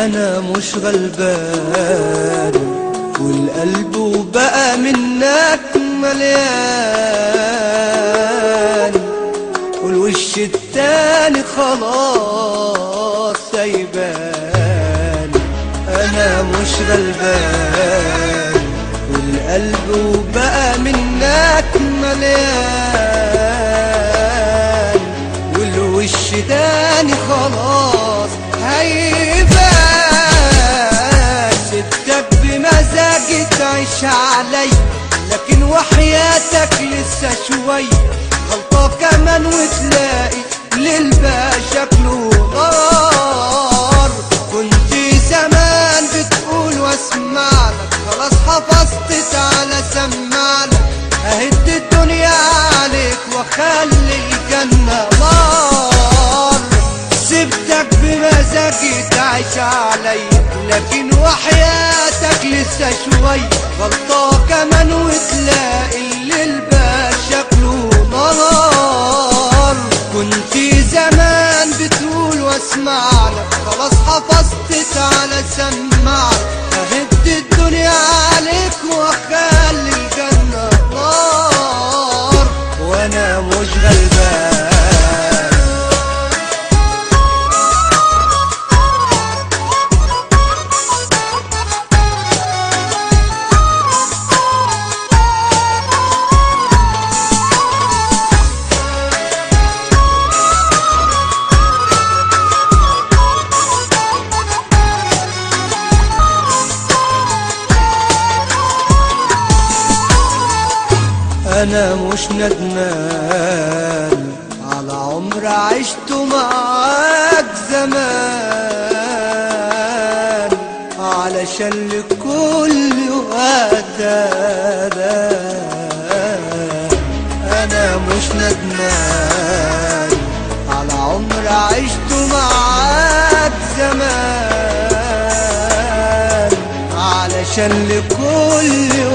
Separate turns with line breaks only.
انا مش غلبان والقلب بقى منك مليان والوش التاني خلاص سايبان انا مش غلبان والقلب بقى منك مليان والوش تاني خلاص هيبان سبتك بمزاجي تعيش علي لكن وحياتك لسه شوي غلطة كمان وتلاقي للبا شكله نار كنت زمان بتقول واسمع لك خلاص حفظت تعالى سمع لك اهد الدنيا عليك واخلي الجنة نار سبتك بمزاجي تعيش علي لكن وحياتك لسه شوي غلطة كمان وتلاقي الليل بقى شكله نار كنت زمان بتقول واسمع لك خلاص حفظت تعالى سمع لك اهد الدنيا عليك واخلي الجنة نار وانا مش غلبان انا مش ندمان على عمر عشته معاك زمان علشان لكل وقت انا مش ندمان على عمر عشته معاك زمان علشان لكل